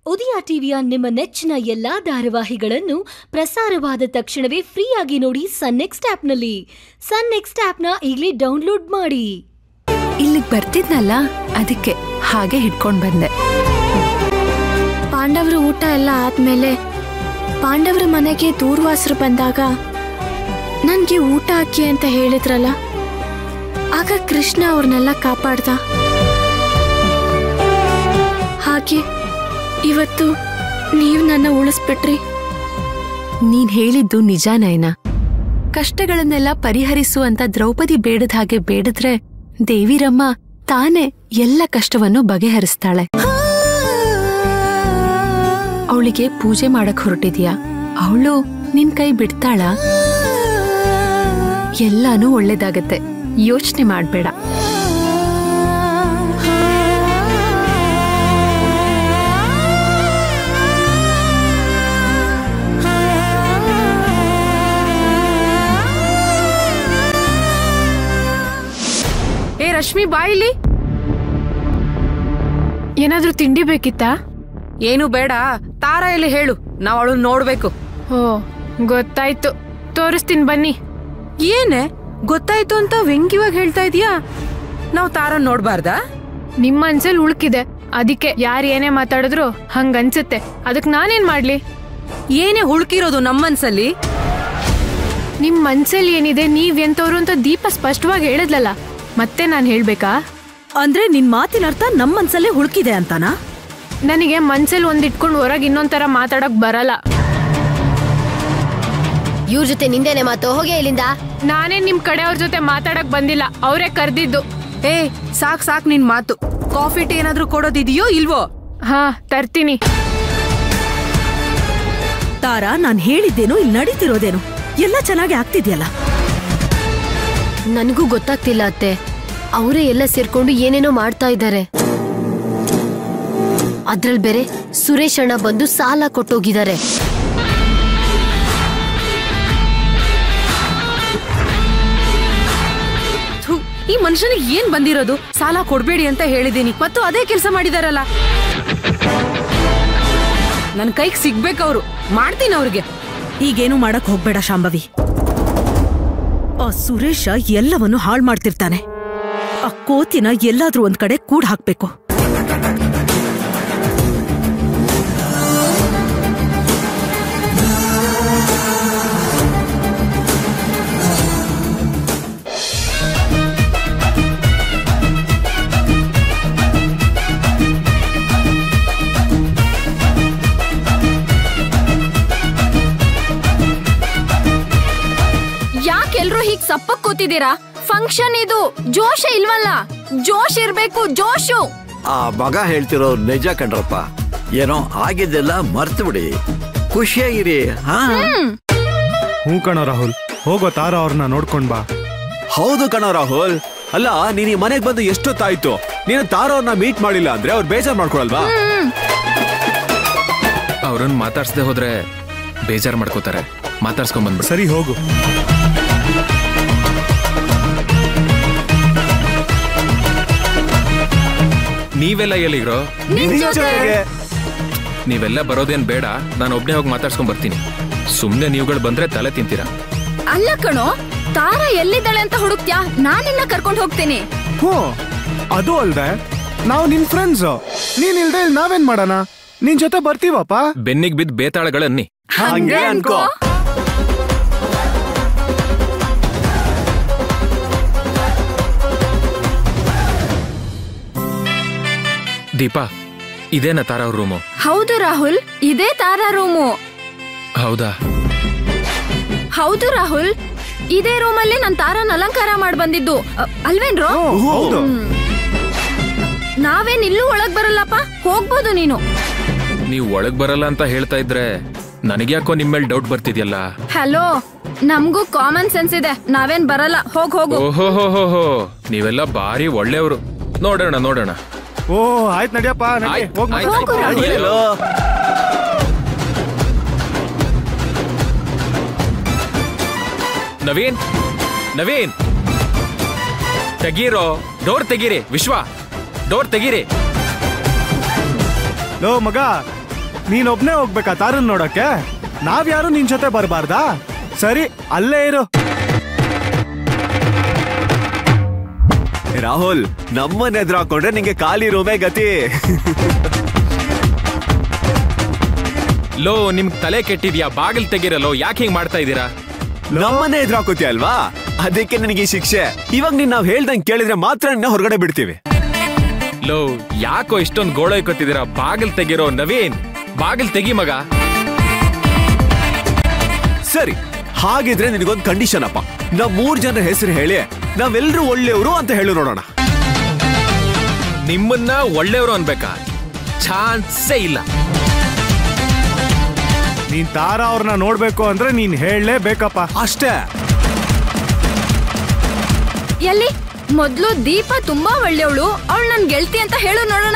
ಉದಯ ಟಿವಿಯ ನಿಮ್ಮ ನೆಚ್ಚಿನ ಎಲ್ಲಾ ಧಾರಾವಾಹಿಗಳನ್ನು ಪ್ರಸಾರವಾದ ತಕ್ಷಣವೇ ಫ್ರೀಯಾಗಿ ನೋಡಿ ಸನ್ ನೆಕ್ಸ್ಟ್ ಆಪ್ನಲ್ಲಿ ಸನ್ ನೆಕ್ಸ್ಟ್ ಆಪ್ನ ಈಗಲೇ ಡೌನ್ಲೋಡ್ ಮಾಡಿ ಇಲ್ಲಿಗ್ ಬರ್ತಿದ್ನಲ್ಲ ಅದಕ್ಕೆ ಹಾಗೆ ಹಿಡ್ಕೊಂಡ್ ಬಂದೆ ಪಾಂಡವರ ಊಟ ಎಲ್ಲ ಆದ್ಮೇಲೆ ಪಾಂಡವರ ಮನೆಗೆ ದೂರ್ವಾಸರು ಬಂದಾಗ ನನ್ಗೆ ಊಟ ಹಾಕಿ ಅಂತ ಹೇಳಿದ್ರಲ್ಲ ಆಗ ಕೃಷ್ಣ ಅವ್ರನ್ನೆಲ್ಲ ಕಾಪಾಡ್ದ ಹಾಗೆ ಇವತ್ತು ನೀವು ನನ್ನ ಉಳಿಸ್ಬಿಟ್ರಿ ನೀನ್ ಹೇಳಿದ್ದು ನಿಜ ನಯನ ಕಷ್ಟಗಳನ್ನೆಲ್ಲ ಪರಿಹರಿಸು ಅಂತ ದ್ರೌಪದಿ ಬೇಡದ ಹಾಗೆ ಬೇಡದ್ರೆ ದೇವಿರಮ್ಮ ತಾನೇ ಎಲ್ಲ ಕಷ್ಟವನ್ನು ಬಗೆಹರಿಸ್ತಾಳೆ ಅವಳಿಗೆ ಪೂಜೆ ಮಾಡಕ್ ಹೊರಟಿದ್ಯಾ ಅವಳು ನಿನ್ ಕೈ ಬಿಡ್ತಾಳ ಎಲ್ಲಾನು ಒಳ್ಳೇದಾಗತ್ತೆ ಯೋಚನೆ ಮಾಡ್ಬೇಡ ಏ ರಶ್ಮಿ ಬಾಯಿಲಿ ಏನಾದ್ರೂ ತಿಂಡಿ ಬೇಕಿತ್ತಾ ಏನು ಬೇಡ ತಾರ ಎಲ್ಲಿ ಹೇಳು ನಾವ್ ಅವಳು ನೋಡ್ಬೇಕು ಓ ಗೊತ್ತಾಯ್ತು ತೋರಿಸ್ತೀನಿ ಬನ್ನಿ ಏನೇ ಗೊತ್ತಾಯ್ತು ಅಂತ ವ್ಯಂಗ್ಯವಾಗಿ ಹೇಳ್ತಾ ಇದೀಯಾ ನಾವ್ ತಾರ ನೋಡ್ಬಾರ್ದಾ ನಿಮ್ ಮನ್ಸಲ್ಲಿ ಉಳ್ಕಿದೆ ಅದಕ್ಕೆ ಯಾರು ಏನೇ ಮಾತಾಡಿದ್ರು ಹಂಗ ಅನ್ಸುತ್ತೆ ಅದಕ್ ನಾನೇನ್ ಮಾಡ್ಲಿ ಏನೇ ಹುಳ್ಕಿರೋದು ನಮ್ಮನ್ಸಲ್ಲಿ ನಿಮ್ ಮನ್ಸಲ್ಲಿ ಏನಿದೆ ನೀವ್ ಎಂತವ್ರು ಅಂತ ದೀಪ ಸ್ಪಷ್ಟವಾಗಿ ಹೇಳಿದ್ಲಲ್ಲ ಮತ್ತೆ ನಾನ್ ಹೇಳ್ಬೇಕಾ ಅಂದ್ರೆ ನಿನ್ ಮಾತಿನ ಅರ್ಥ ನಮ್ ಮನ್ಸಲ್ಲೇ ಹುಡುಕಿದೆ ಅಂತಾನಾ ನನಗೆ ಮನ್ಸಲ್ಲಿ ಒಂದಿಟ್ಕೊಂಡು ಹೊರಗೆ ಇನ್ನೊಂಥರ ಮಾತಾಡಕ್ ಬರಲ್ಲ ಇವ್ರ ಜೊತೆ ನಿಂದೇನೆ ಮಾತು ಹೋಗಿ ಇಲ್ಲಿಂದ ನಾನೇ ನಿಮ್ ಕಡೆಯವ್ರ ಜೊತೆ ಮಾತಾಡಕ್ ಬಂದಿಲ್ಲ ಅವರೇ ಕರ್ದಿದ್ದು ಏ ಸಾಕ್ ಸಾಕ್ ನಿನ್ ಮಾತು ಕಾಫಿ ಟೀ ಏನಾದ್ರೂ ಕೊಡೋದಿದೆಯೋ ಇಲ್ವೋ ಹಾ ತರ್ತೀನಿ ತಾರಾ ನಾನ್ ಹೇಳಿದ್ದೇನು ಇಲ್ಲಿ ನಡೀತಿರೋದೇನು ಎಲ್ಲ ಚೆನ್ನಾಗಿ ಆಗ್ತಿದ್ಯಲ್ಲ ನನಗೂ ಗೊತ್ತಾಗ್ತಿಲ್ಲ ಅತ್ತೆ ಅವರೇ ಎಲ್ಲ ಸೇರ್ಕೊಂಡು ಏನೇನೋ ಮಾಡ್ತಾ ಇದ್ದಾರೆ ಅದ್ರಲ್ಲಿ ಬೇರೆ ಸುರೇಶ್ ಅಣ್ಣ ಬಂದು ಸಾಲ ಕೊಟ್ಟೋಗಿದ್ದಾರೆ ಥು, ಈ ಮನುಷ್ಯನಿಗೆ ಏನ್ ಬಂದಿರೋದು ಸಾಲ ಕೊಡ್ಬೇಡಿ ಅಂತ ಹೇಳಿದೀನಿ ಮತ್ತು ಅದೇ ಕೆಲಸ ಮಾಡಿದಾರಲ್ಲ ನನ್ ಕೈಗೆ ಸಿಗ್ಬೇಕವ್ರು ಮಾಡ್ತೀನಿ ಅವ್ರಿಗೆ ಈಗೇನು ಮಾಡಕ್ ಹೋಗ್ಬೇಡ ಶಾಂಭವಿ ಆ ಸುರೇಶ ಎಲ್ಲವನ್ನು ಹಾಳ್ ಮಾಡ್ತಿರ್ತಾನೆ ಆ ಕೋತಿನ ಎಲ್ಲಾದ್ರೂ ಒಂದ್ ಕಡೆ ಕೂಡ್ ಹಾಕ್ಬೇಕು ಯಾಕೆಲ್ರು ಹೀಗ್ ಸಪ್ಪಕ್ ಕೂತಿದ್ದೀರಾ ಫಂಕ್ಷನ್ ಇದು ಜೋಶ ಇಲ್ವಲ್ಲ ಜೋಶ್ ಇರ್ಬೇಕು ಜೋಶು ಆ ಮಗ ಹೇಳ್ತಿರೋ ನಿಜ ಕಣ್ರಪ್ಪ ಏನೋ ಆಗಿದ್ದೆಲ್ಲ ಮರ್ತು ಬಿಡಿ ಖುಷಿಯಾಗಿರಿ ಹಾ ಹ್ಞೂ ಕಣೋ ರಾಹುಲ್ ಹೋಗೋ ತಾರ ಅವ್ರನ್ನ ನೋಡ್ಕೊಂಡ್ ಬಾ ಹೌದು ಕಣೋ ರಾಹುಲ್ ಅಲ್ಲ ನೀನ್ ಈ ಮನೆಗ್ ಬಂದು ಎಷ್ಟೊತ್ತಾಯ್ತು ನೀನು ತಾರವ್ರನ್ನ ಮೀಟ್ ಮಾಡಿಲ್ಲ ಅಂದ್ರೆ ಅವ್ರು ಬೇಜಾರ್ ಮಾಡ್ಕೊಳಲ್ವಾ ಅವ್ರನ್ನ ಮಾತಾಡ್ಸದೆ ಹೋದ್ರೆ ಬೇಜಾರ್ ಮಾಡ್ಕೋತಾರೆ ಮಾತಾಡ್ಸ್ಕೊಂಡ್ ಬಂದ್ಬಿಡು ಸರಿ ಹೋಗು ನೀವೆಲ್ಲ ಎಲ್ಲಿಗ್ರೋ ನೀವೆಲ್ಲ ಬರೋದೇನ್ ಬೇಡ ನಾನು ಒಬ್ನೇ ಹೋಗಿ ಮಾತಾಡ್ಸ್ಕೊಂಡ್ ಬರ್ತೀನಿ ಸುಮ್ನೆ ನೀವುಗಳು ಬಂದ್ರೆ ತಲೆ ತಿಂತೀರಾ ಅಲ್ಲ ಕಣೋ ತಾರ ಎಲ್ಲಿದ್ದಾಳೆ ಅಂತ ಹುಡುಕ್ತ್ಯಾ ನಾನಿನ್ನ ಕರ್ಕೊಂಡ್ ಹೋಗ್ತೀನಿ ಹ್ಞೂ ಅದು ಅಲ್ದೆ ನಾವು ನಿನ್ ಫ್ರೆಂಡ್ಸ್ ನೀನ್ ಇಲ್ದೆ ಇಲ್ಲಿ ನಾವೇನ್ ಮಾಡೋಣ ನಿನ್ ಜೊತೆ ಬರ್ತೀವಪ್ಪ ಬೆನ್ನಿಗ್ ಬಿದ್ದ ಬೇತಾಳಗಳನ್ನಿ ಹಂಗೆ ಅನ್ಕೋ ದೀಪಾ ಇದೇನ ತಾರ ಅವ್ರ ರೂಮು ಹೌದು ರಾಹುಲ್ ಇದೇ ತಾರಾ ರೂಮು ಹೌದಾ ಹೌದು ರಾಹುಲ್ ಇದೇ ರೂಮಲ್ಲಿ ನಾನ್ ತಾರನ್ ಅಲಂಕಾರ ಮಾಡಿ ಬಂದಿದ್ದು ಅ- ಅಲ್ವೇನ್ರೋ ಹೌದು ನಾವೇನ್ ಇಲ್ಲೂ ಒಳಗ್ ಬರಲ್ಲಪ್ಪ ಹೋಗ್ಬೋದು ನೀನು ನೀವು ಒಳಗ್ ಬರಲ್ಲ ಅಂತ ಹೇಳ್ತಾ ಇದ್ರೆ ನನಗ್ಯಾಕೋ ನಿಮ್ಮೇಲ್ ಡೌಟ್ ಬರ್ತಿದ್ಯಲ್ಲ ಹಲೋ ನಮ್ಗೂ ಕಾಮನ್ ಸೆನ್ಸ್ ಇದೆ ನಾವೇನ್ ಬರಲ್ಲ ಹೋಗ್ ಹೋಗು ಓಹೋ ಹೋ ಹೋ ಹೋ ನೀವೆಲ್ಲ ಬಾರಿ ಒಳ್ಳೆಯವರು ನೋಡೋಣ ನೋಡೋಣ ಓ ಆಯ್ತ್ ನಡಿಯಪ್ಪ ನಡಿ ಆಯ್ತ್, ಹೋಗ್ ಆಯ್ತ್, ಹೋಗು ರಾಹುಲ್ ಎಲ್ಲೋ? ನವೀನ್ ನವೀನ್ ತೆಗೀರೋ ಡೋರ್ ತೆಗೀರಿ ವಿಶ್ವ ಡೋರ್ ತೆಗೀರಿ ಲೋ ಮಗ ನೀನೊಬ್ನೇ ಹೋಗ್ಬೇಕಾ ತಾರನ್ ನೋಡಕ್ಕೆ ನಾವ್ಯಾರು ನಿನ್ ಜೊತೆ ಬರಬಾರ್ದಾ ಸರಿ ಅಲ್ಲೇ ಇರು ರಾಹುಲ್ ನಮ್ಮನ್ನ ಎದುರು ಹಾಕೊಂಡ್ರೆ ನಿಂಗೆ ಖಾಲಿ ರೂಮೇ ಗತಿ ಲೋ ನಿಮ್ ತಲೆ ಕೆಟ್ಟಿದ್ಯಾ ಬಾಗಿಲ್ ತೆಗಿರಲೋ ಯಾಕೆ ಹಿಂಗ್ ಮಾಡ್ತಾ ಇದ್ದೀರಾ ನಮ್ಮನ್ನೇ ಎದುರು ಹಾಕೋತಿ ಅಲ್ವಾ ಅದಕ್ಕೆ ನಿನಗೆ ಈ ಶಿಕ್ಷೆ ಇವಾಗ ನೀನ್ ನಾವ್ ಹೇಳ್ದಂಗ್ ಕೇಳಿದ್ರೆ ಮಾತ್ರ ನಿನ್ನ ಹೊರಗಡೆ ಬಿಡ್ತೀವಿ ಲೋ ಯಾಕೋ ಇಷ್ಟೊಂದು ಗೋಳೈಕೊತಿದ್ದೀರಾ ಬಾಗಿಲ್ ತೆಗಿರೋ ನವೀನ್ ಬಾಗಿಲ್ ತೆಗಿ ಮಗ ಸರಿ ಹಾಗಿದ್ರೆ ನಿನಗೊಂದು ಕಂಡೀಷನ್ ಅಪ್ಪ ನಾವ್ ಮೂರ್ ಜನರ ಹೆಸರು ಹೇಳಿ ನಾವೆಲ್ಲರೂ ಒಳ್ಳೆಯವರು ಅಂತ ಹೇಳು ನೋಡೋಣ ನಿಮ್ಮನ್ನ ಒಳ್ಳೆಯವರು ಅನ್ಬೇಕಾ ಚಾನ್ಸೇ ಇಲ್ಲ ನೀನ್ ತಾರಾ ಅವ್ರನ್ನ ನೋಡ್ಬೇಕು ಅಂದ್ರೆ ನೀನ್ ಹೇಳಲೇಬೇಕಪ್ಪ ಅಷ್ಟೇ ಎಲ್ಲಿ ಮೊದ್ಲು ದೀಪ ತುಂಬಾ ಒಳ್ಳೆಯವಳು ಅವಳು ನನ್ ಗೆಳತಿ ಅಂತ ಹೇಳು ನೋಡೋಣ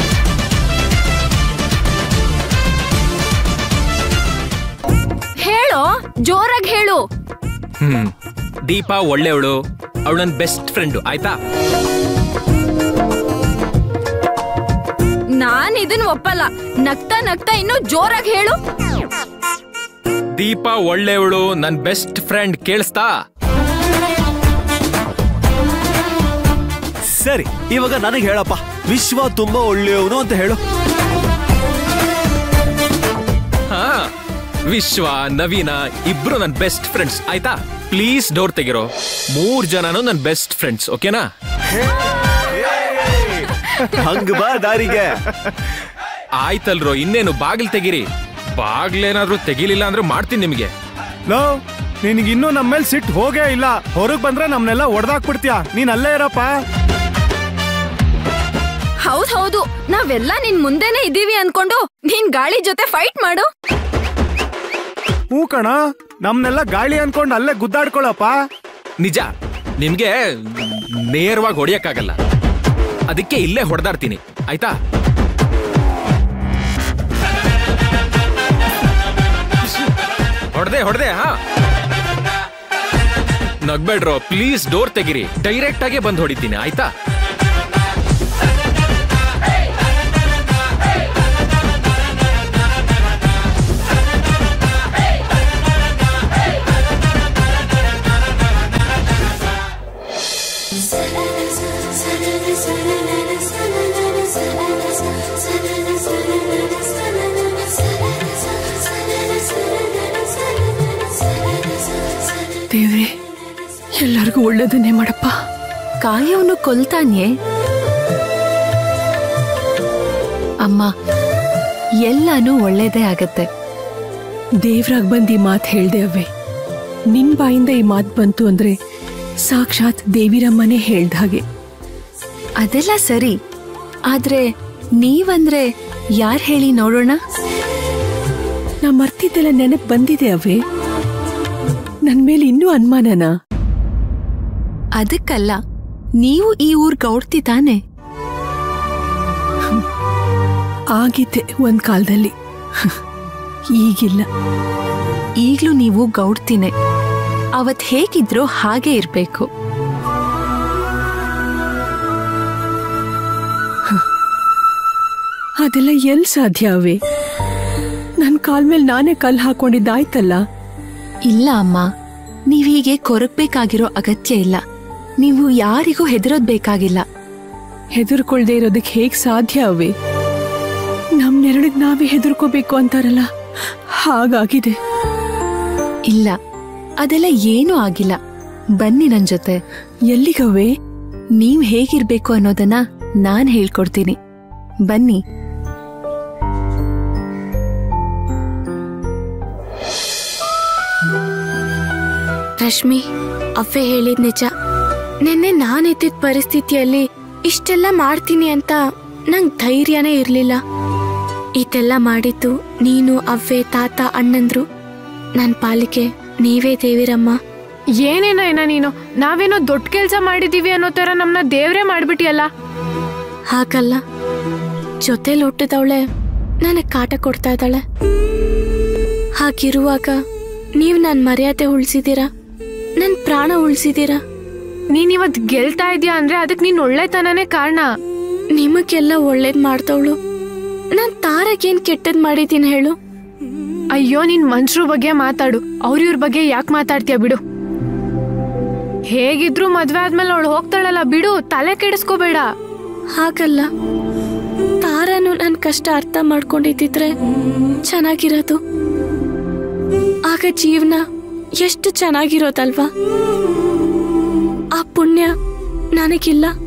ಹೇಳೋ ಜೋರಾಗಿ ಹೇಳು ಹ್ಮ್ ದೀಪಾ ಒಳ್ಳೆಯವಳು ಅವಳು ನನ್ನ ಬೆಸ್ಟ್ ಫ್ರೆಂಡು ಆಯ್ತಾ ನಾನ್ ಇದನ್ ಒಪ್ಪಲ್ಲ ನಗ್ತಾ ನಗ್ತಾ ಇನ್ನು ಜೋರಾಗಿ ಹೇಳು ದೀಪಾ ಒಳ್ಳೆಯವಳು ನನ್ನ ಬೆಸ್ಟ್ ಫ್ರೆಂಡ್ ಕೇಳಿಸ್ತಾ ಸರಿ ಇವಾಗ ನನಗೆ ಹೇಳಪ್ಪ ವಿಶ್ವ ತುಂಬಾ ಒಳ್ಳೆಯವನು ಅಂತ ಹೇಳು ಹಾ ವಿಶ್ವ ನವೀನ ಇಬ್ರು ನನ್ನ ಬೆಸ್ಟ್ ಫ್ರೆಂಡ್ಸ್ ಆಯ್ತಾ ಪ್ಲೀಸ್ ಡೋರ್ ತೆಗಿರೋ ಮೂರ್ ಜನನು ನನ್ನ ಬೆಸ್ಟ್ ಫ್ರೆಂಡ್ಸ್ ಓಕೆನಾ ಹಂಗ ಬಾ ದಾರಿಗೆ ಆಯ್ತಲ್ರೋ ಇನ್ನೇನು ಬಾಗಿಲ್ ತೆಗಿರಿ ಬಾಗ್ಲೇನಾದ್ರೂ ತೆಗಿಲಿಲ್ಲ ಅಂದ್ರೆ ಮಾಡ್ತೀನಿ ನಿಮಗೆ ಲೋ ನಿನಗಿನ್ನೂ ನಮ್ಮ ಮೇಲೆ ಸಿಟ್ಟು ಹೋಗೇ ಇಲ್ಲ ಹೊರಗ್ ಬಂದ್ರೆ ನಮ್ನೆಲ್ಲ ಒಡೆದಾಕ್ಬಿಡ್ತೀಯ ನೀನ್ ಅಲ್ಲೇ ಇರಪ್ಪ ಹೌದ್ ಹೌದು ನಾವೆಲ್ಲ ನಿನ್ ಮುಂದೆನೆ ಇದೀವಿ ಅನ್ಕೊಂಡು ನೀನ್ ಗಾಳಿ ಜೊತೆ ಫೈಟ್ ಮಾಡು ಹೂ ಕಣ ನಮ್ನೆಲ್ಲ ಗಾಳಿ ಅನ್ಕೊಂಡು ಅಲ್ಲೇ ಗುದ್ದಾಡ್ಕೊಳಪ್ಪ ನಿಜ ನಿಮ್ಗೆ ನೇರವಾಗಿ ಹೊಡಿಯಕ್ಕಾಗಲ್ಲ ಅದಕ್ಕೆ ಇಲ್ಲೇ ಹೊಡೆದಾಡ್ತೀನಿ ಆಯ್ತಾ ಹೊಡೆದೆ ಹೊಡೆದೆ ಹಾ ನಗ್ಬೇಡ್ರೋ ಪ್ಲೀಸ್ ಡೋರ್ ತೆಗಿರಿ ಡೈರೆಕ್ಟ್ ಆಗಿ ಬಂದು ಹೊಡಿತೀನಿ ಆಯ್ತಾ ದೇವ್ರೆ ಎಲ್ಲರಿಗೂ ಒಳ್ಳೇದನ್ನೇ ಮಾಡಪ್ಪ ಕಾಯವನು ಕೊಲ್ತಾನೆ ಅಮ್ಮ ಎಲ್ಲಾನು ಒಳ್ಳೇದೇ ಆಗತ್ತೆ ದೇವ್ರಾಗ್ ಬಂದ್ ಈ ಮಾತು ಹೇಳ್ದೆ ಅವ್ವೆ ನಿನ್ ಬಾಯಿಂದ ಈ ಮಾತು ಬಂತು ಅಂದ್ರೆ ಸಾಕ್ಷಾತ್ ದೇವಿರಮ್ಮನೇ ಹೇಳ್ದ ಹಾಗೆ ಅದೆಲ್ಲ ಸರಿ ಆದ್ರೆ ನೀವಂದ್ರೆ ಯಾರ್ ಹೇಳಿ ನೋಡೋಣ ನಾ ಮರ್ತಿದ್ದೆಲ್ಲ ನೆನಪು ಬಂದಿದೆ ಅವ್ವೆ ನನ್ ಮೇಲೆ ಇನ್ನೂ ಅನುಮಾನನಾ ಅದಕ್ಕಲ್ಲ ನೀವು ಈ ಊರ್ ಗೌಡ್ತಿ ತಾನೆ ಆಗಿದ್ದೆ ಒಂದ್ ಕಾಲದಲ್ಲಿ ಈಗಿಲ್ಲ ಈಗ್ಲೂ ನೀವು ಗೌಡ್ತಿನೇ ಅವತ್ ಹೇಗಿದ್ರೋ ಹಾಗೆ ಇರ್ಬೇಕು ಅದೆಲ್ಲ ಎಲ್ ಸಾಧ್ಯ ಅವೇ ನನ್ ಕಾಲ್ ಮೇಲೆ ನಾನೇ ಕಲ್ ಹಾಕೊಂಡಿದ್ದಾಯ್ತಲ್ಲ ಇಲ್ಲ ಅಮ್ಮ ನೀವೀಗೆ ಕೊರಗ್ಬೇಕಾಗಿರೋ ಅಗತ್ಯ ಇಲ್ಲ ನೀವು ಯಾರಿಗೂ ಹೆದರೋದ್ ಬೇಕಾಗಿಲ್ಲ ಹೆದರ್ಕೊಳ್ದೆ ಇರೋದಕ್ಕೆ ಹೇಗ್ ಸಾಧ್ಯ ಅವೇ ನಮ್ ನೆರಳಿಗ್ ನಾವೇ ಹೆದರ್ಕೋಬೇಕು ಅಂತಾರಲ್ಲ ಹಾಗಾಗಿದೆ ಇಲ್ಲ ಅದೆಲ್ಲ ಏನೂ ಆಗಿಲ್ಲ ಬನ್ನಿ ನನ್ ಜೊತೆ ಎಲ್ಲಿಗವೇ ನೀವ್ ಹೇಗಿರ್ಬೇಕು ಅನ್ನೋದನ್ನ ನಾನ್ ಹೇಳ್ಕೊಡ್ತೀನಿ ಬನ್ನಿ ರಶ್ಮಿ ಅವ್ವೆ ಹೇಳಿದ್ ನಿಜ ನಿನ್ನೆ ನಾನ್ ಎತ್ತಿದ ಪರಿಸ್ಥಿತಿಯಲ್ಲಿ ಇಷ್ಟೆಲ್ಲ ಮಾಡ್ತೀನಿ ಅಂತ ನಂಗ್ ಧೈರ್ಯನೇ ಇರ್ಲಿಲ್ಲ ಇದೆಲ್ಲ ಮಾಡಿದ್ದು ನೀನು ಅವ್ವೆ ತಾತ ಅಣ್ಣಂದ್ರು ನನ್ ಪಾಲಿಗೆ ನೀವೇ ದೇವಿರಮ್ಮ ಏನೇನೋ ಏನ ನೀನು ನಾವೇನೋ ದೊಡ್ಡ ಕೆಲ್ಸ ಮಾಡಿದೀವಿ ಅನ್ನೋ ತರ ನಮ್ನ ದೇವ್ರೇ ಮಾಡ್ಬಿಟ್ಟಿಯಲ್ಲ ಹಾಗಲ್ಲ ಜೊತೆಲಿ ಹುಟ್ಟಿದವಳೆ ನನಗ್ ಕಾಟ ಕೊಡ್ತಾ ಇದ್ದಾಳೆ ಹಾಗಿರುವಾಗ ನೀವ್ ನನ್ ಮರ್ಯಾದೆ ಉಳಿಸಿದೀರಾ ನನ್ ಪ್ರಾಣ ಉಳಿಸಿದೀರಾ ನೀನ್ ಇವತ್ ಗೆಲ್ತಾ ಇದೀಯ ಅಂದ್ರೆ ಅದಕ್ ನೀನ್ ಒಳ್ಳೆತನನೇ ಕಾರಣ ನಿಮಗೆಲ್ಲ ಒಳ್ಳೇದ್ ಮಾಡ್ದವಳು ನಾನ್ ತಾರಕ್ಕೇನ್ ಕೆಟ್ಟದ್ ಮಾಡಿದ್ದೀನಿ ಹೇಳು ಅಯ್ಯೋ ನಿನ್ ಮನ್ಸ್ರ ಬಗ್ಗೆ ಮಾತಾಡು ಅವ್ರ ಇವ್ರ ಬಗ್ಗೆ ಯಾಕೆ ಮಾತಾಡ್ತೀಯ ಬಿಡು ಹೇಗಿದ್ರು ಮದ್ವೆ ಆದ್ಮೇಲೆ ಅವಳು ಹೋಗ್ತಾಳಲ್ಲ ಬಿಡು ತಲೆ ಕೆಡಿಸ್ಕೋಬೇಡ ಹಾಗಲ್ಲ ತಾರನು ನನ್ ಕಷ್ಟ ಅರ್ಥ ಮಾಡ್ಕೊಂಡಿದ್ದಿದ್ರೆ ಚೆನ್ನಾಗಿರೋದು ಆಗ ಜೀವನ ಎಷ್ಟು ಚೆನ್ನಾಗಿರೋದಲ್ವಾ ಆ ಪುಣ್ಯ ನನಗಿಲ್ಲ